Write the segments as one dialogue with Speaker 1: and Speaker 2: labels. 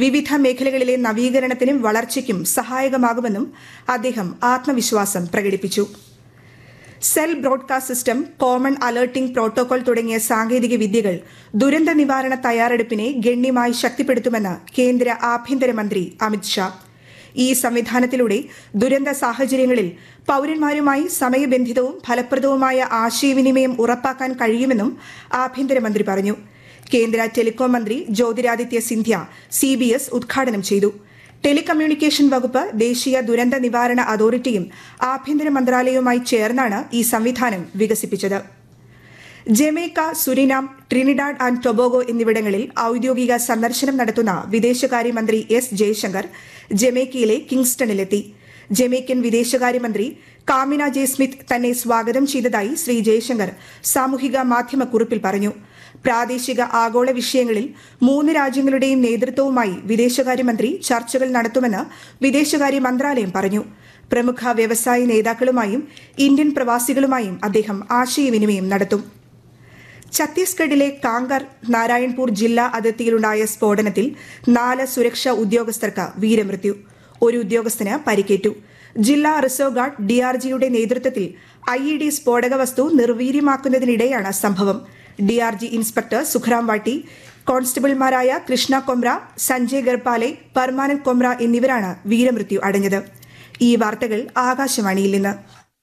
Speaker 1: വിവിധ മേഖലകളിലെ നവീകരണത്തിനും വളർച്ചയ്ക്കും സഹായകമാകുമെന്നും അദ്ദേഹം ആത്മവിശ്വാസം പ്രകടിപ്പിച്ചു cell broadcast system common alerting protocol തുടങ്ങിയ സാങ്കേതിക വിദ്യകൾ ദുരന്ത നിവാരണ തയ്യാറെടുപ്പിനെ ഗണ്യമായി ശക്തിപ്പെടുത്തുമെന്ന് കേന്ദ്ര ആഭ്യന്തരമന്ത്രി അമിത്ഷാ ഈ സംവിധാനത്തിലൂടെ ദുരന്ത സാഹചര്യങ്ങളിൽ പൌരന്മാരുമായി സമയബന്ധിതവും ഫലപ്രദവുമായ ആശയവിനിമയം ഉറപ്പാക്കാൻ കഴിയുമെന്നും ആഭ്യന്തരമന്ത്രി പറഞ്ഞു കേന്ദ്ര ടെലികോം മന്ത്രി Jyotiraditya Scindia C B S ഉദ്ഘാടനം ചെയ്തു ടെലികമ്മ്യൂണിക്കേഷൻ വകുപ്പ് ദേശീയ ദുരന്ത നിവാരണ അതോറിറ്റിയും ആഭ്യന്തര മന്ത്രാലയവുമായി ചേർന്നാണ് ഈ സംവിധാനം വികസിപ്പിച്ചത് Jamaica Suriname Trinidad and Tobago എന്നിവിടങ്ങളിൽ ഔദ്യോഗിക സന്ദർശനം നടത്തുന്ന വിദേശകാര്യമന്ത്രി എസ് ജയശങ്കർ ജമൈക്കയിലെ കിങ്സ്റ്റണിലെത്തി ജമൈക്കൻ വിദേശകാര്യമന്ത്രി കാമിന ജെ സ്മിത്ത് തന്നെ സ്വാഗതം ചെയ്തതായി ശ്രീ ജയശങ്കർ സാമൂഹിക മാധ്യമ കുറിപ്പിൽ പറഞ്ഞു പ്രാദേശിക ആഗോള വിഷയങ്ങളിൽ മൂന്ന് രാജ്യങ്ങളുടെയും നേതൃത്വവുമായി വിദേശകാര്യമന്ത്രി ചർച്ചകൾ നടത്തുമെന്ന് വിദേശകാര്യ മന്ത്രാലയം പറഞ്ഞു പ്രമുഖ വ്യവസായ നേതാക്കളുമായും ഇന്ത്യൻ പ്രവാസികളുമായും അദ്ദേഹം ആശയവിനിമയം നടത്തും ഛത്തീസ്ഗഡിലെ കാങ്കർ നാരായൺപൂർ ജില്ലാ അതിർത്തിയിലുണ്ടായ സ്ഫോടനത്തിൽ നാല് സുരക്ഷാ ഉദ്യോഗസ്ഥർക്ക് വീരമൃത്യു ഒരു ഉദ്യോഗസ്ഥന് പരിക്കേറ്റു ജില്ലാ റിസർവ് ഗാർഡ് ഡിആർജിയുടെ നേതൃത്വത്തിൽ ഐ ഇ ഡി സ്ഫോടക വസ്തു നിർവീര്യമാക്കുന്നതിനിടെയാണ് സംഭവം ഡിആർജി ഇൻസ്പെക്ടർ സുഖറാം വാട്ടി കോൺസ്റ്റബിൾമാരായ കൃഷ്ണ കൊമ്ര സഞ്ജയ് ഗർപാലെ പർമാനന്ദ് കൊമ്ര എന്നിവരാണ് വീരമൃത്യു അടഞ്ഞത് ഈ വാർത്തകൾ ആകാശവാണിയിൽ നിന്ന്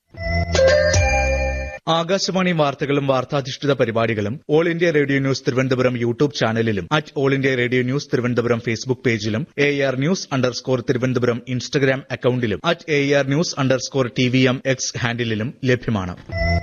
Speaker 2: ആകാശവാണി വാർത്തകളും വാർത്താധിഷ്ഠിത പരിപാടികളും All India Radio news Thiruvananthapuram YouTube ചാനലിലും at All India Radio news Thiruvananthapuram Facebook പേജിലും A R news underscore Thiruvananthapuram Instagram അക്കൌണ്ടിലും at A R news underscore T V M X ഹാൻഡിലും ലഭ്യമാണ്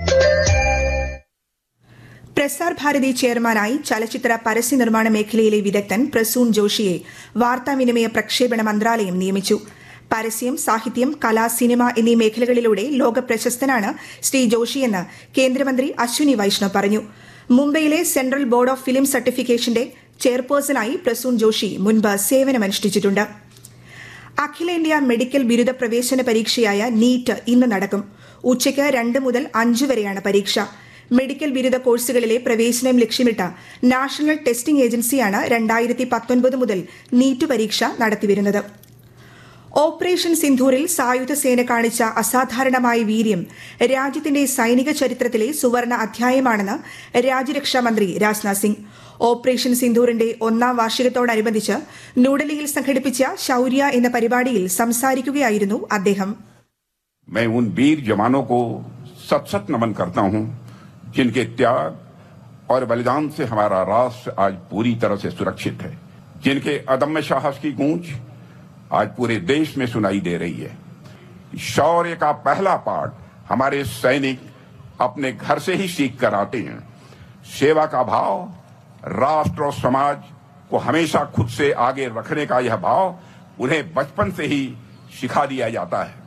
Speaker 1: പ്രസാർ ഭാരതി ചെയർമാനായി ചലച്ചിത്ര പരസ്യ നിർമ്മാണ മേഖലയിലെ വിദഗ്ധൻ പ്രസൂൺ ജോഷിയെ വാർത്താവിനിമയ പ്രക്ഷേപണ മന്ത്രാലയം നിയമിച്ചു പരസ്യം സാഹിത്യം കല സിനിമ എന്നീ മേഖലകളിലൂടെ ലോക പ്രശസ്തനാണ് ശ്രീ ജോഷിയെന്ന് കേന്ദ്രമന്ത്രി അശ്വിനി വൈഷ്ണവ് പറഞ്ഞു മുംബൈയിലെ സെൻട്രൽ ബോർഡ് ഓഫ് ഫിലിം സർട്ടിഫിക്കേഷന്റെ ചെയർപേഴ്സണായി പ്രസൂൺ ജോഷി മുൻപ് സേവനമനുഷ്ഠിച്ചിട്ടുണ്ട് അഖിലേന്ത്യാ മെഡിക്കൽ ബിരുദ പ്രവേശന പരീക്ഷയായ നീറ്റ് ഇന്ന് നടക്കും ഉച്ചയ്ക്ക് രണ്ട് മുതൽ അഞ്ച് വരെയാണ് പരീക്ഷ മെഡിക്കൽ ബിരുദ കോഴ്സുകളിലെ പ്രവേശനം ലക്ഷ്യമിട്ട നാഷണൽ ടെസ്റ്റിംഗ് ഏജൻസിയാണ് രണ്ടായിരത്തി പത്തൊൻപത് മുതൽ നീറ്റ് പരീക്ഷ നടത്തിവരുന്നത് ഓപ്പറേഷൻ സിന്ധൂരിൽ സായുധ സേന കാണിച്ച അസാധാരണമായ വീര്യം രാജ്യത്തിന്റെ സൈനിക ചരിത്രത്തിലെ സുവർണ അധ്യായമാണെന്ന് രാജ്യരക്ഷാ മന്ത്രി രാജ്നാഥ് സിംഗ് ഓപ്പറേഷൻ സിന്ധൂറിന്റെ ഒന്നാം വാർഷികത്തോടനുബന്ധിച്ച് ന്യൂഡൽഹിയിൽ സംഘടിപ്പിച്ച ശൌര്യ എന്ന പരിപാടിയിൽ സംസാരിക്കുകയായിരുന്നു അദ്ദേഹം
Speaker 3: मैं उन वीर जवानों को सत सत नमन करता हूं जिनके त्याग और बलिदान से हमारा राष्ट्र आज पूरी तरह से सुरक्षित है जिनके अदम्य साहस की गूंज आज पूरे देश में सुनाई दे रही है शौर्य का पहला पाठ हमारे सैनिक अपने घर से ही सीख कर आते हैं सेवा का भाव राष्ट्र और समाज को हमेशा खुद से आगे रखने का यह भाव उन्हें बचपन से ही सिखा दिया जाता है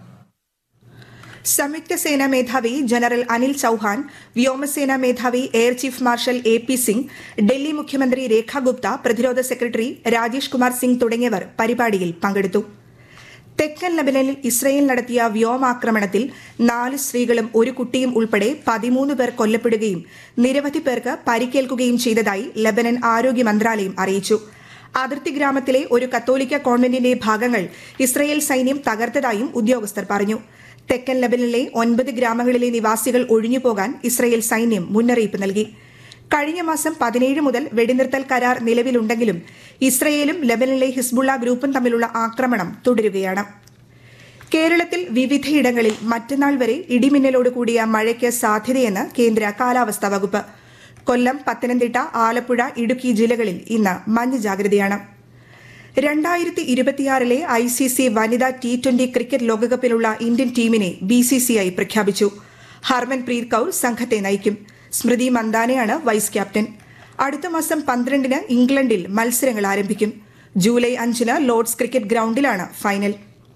Speaker 1: സംയുക്ത സേനാ മേധാവി ജനറൽ അനിൽ ചൌഹാൻ വ്യോമസേനാ മേധാവി Air Chief Marshal A P Singh Delhi മുഖ്യമന്ത്രി രേഖ ഗുപ്ത പ്രതിരോധ സെക്രട്ടറി രാജേഷ് കുമാർ സിംഗ് തുടങ്ങിയവർ പരിപാടിയിൽ പങ്കെടുത്തു തെക്കൻ ലബനനിൽ ഇസ്രയേൽ നടത്തിയ വ്യോമാക്രമണത്തിൽ നാല് സ്ത്രീകളും ഒരു കുട്ടിയും ഉൾപ്പെടെ പതിമൂന്ന് പേർ കൊല്ലപ്പെടുകയും നിരവധി പേർക്ക് പരിക്കേൽക്കുകയും ചെയ്തതായി ലബനൻ ആരോഗ്യ മന്ത്രാലയം അറിയിച്ചു അതിർത്തി ഗ്രാമത്തിലെ ഒരു കത്തോലിക്ക കോൺവെന്റിന്റെ ഭാഗങ്ങൾ ഇസ്രയേൽ സൈന്യം തകർത്തതായും ഉദ്യോഗസ്ഥർ പറഞ്ഞു തെക്കൻ ലബനനിലെ ഒൻപത് ഗ്രാമങ്ങളിലെ നിവാസികൾ ഒഴിഞ്ഞുപോകാൻ ഇസ്രയേൽ സൈന്യം മുന്നറിയിപ്പ് നൽകി കഴിഞ്ഞ മാസം പതിനേഴ് മുതൽ വെടിനിർത്തൽ കരാർ നിലവിലുണ്ടെങ്കിലും ഇസ്രയേലും ലബനനിലെ ഹിസ്ബുള്ള ഗ്രൂപ്പും തമ്മിലുള്ള ആക്രമണം തുടരുകയാണ് കേരളത്തിൽ വിവിധയിടങ്ങളിൽ മറ്റന്നാൾ വരെ ഇടിമിന്നലോട് കൂടിയ മഴയ്ക്ക് സാധ്യതയെന്ന് കേന്ദ്ര കാലാവസ്ഥാ വകുപ്പ് കൊല്ലം പത്തനംതിട്ട ആലപ്പുഴ ഇടുക്കി ജില്ലകളിൽ ഇന്ന് മഞ്ഞ ജാഗ്രതയാണ് രണ്ടായിരത്തി ഇരുപത്തിയാറിലെ ഐ സി സി വനിതാ ടി ട്വന്റി ക്രിക്കറ്റ് ലോകകപ്പിലുള്ള ഇന്ത്യൻ ടീമിനെ ബി സി സി ഐ പ്രഖ്യാപിച്ചു ഹർമൻപ്രീത് കൌർ സംഘത്തെ നയിക്കും സ്മൃതി മന്ദാനയാണ് വൈസ് ക്യാപ്റ്റൻ അടുത്ത മാസം പന്ത്രണ്ടിന് ഇംഗ്ലണ്ടിൽ മത്സരങ്ങൾ ആരംഭിക്കും ജൂലൈ അഞ്ചിന് ലോർഡ്സ് ക്രിക്കറ്റ് ഗ്രൌണ്ടിലാണ് ഫൈനൽ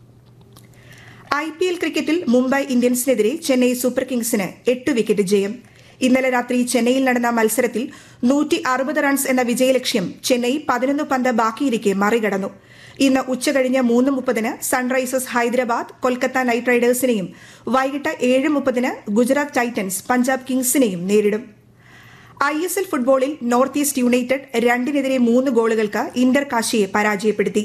Speaker 1: ഐ പി എൽ ക്രിക്കറ്റിൽ മുംബൈ ഇന്ത്യൻസിനെതിരെ ചെന്നൈ സൂപ്പർ കിങ്സിന് എട്ട് വിക്കറ്റ് ജയം ഇന്നലെ രാത്രി ചെന്നൈയിൽ നടന്ന മത്സരത്തിൽ നൂറ്റി അറുപത് റൺസ് എന്ന വിജയലക്ഷ്യം ചെന്നൈ പതിനൊന്ന് പന്ത് ബാക്കിയിരിക്കെ മറികടന്നു ഇന്ന് ഉച്ചകഴിഞ്ഞ് മൂന്ന് മുപ്പതിന് സൺറൈസേഴ്സ് ഹൈദരാബാദ് കൊൽക്കത്ത നൈറ്റ് റൈഡേഴ്സിനെയും വൈകിട്ട് ഏഴ് മുപ്പതിന് ഗുജറാത്ത് ടൈറ്റൻസ് പഞ്ചാബ് കിങ്സിനെയും നേരിടും ഐ എസ് എൽ ഫുട്ബോളിൽ നോർത്ത് ഈസ്റ്റ് യുണൈറ്റഡ് രണ്ടിനെതിരെ മൂന്ന് ഗോളുകൾക്ക് ഇന്റർ കാശിയെ പരാജയപ്പെടുത്തി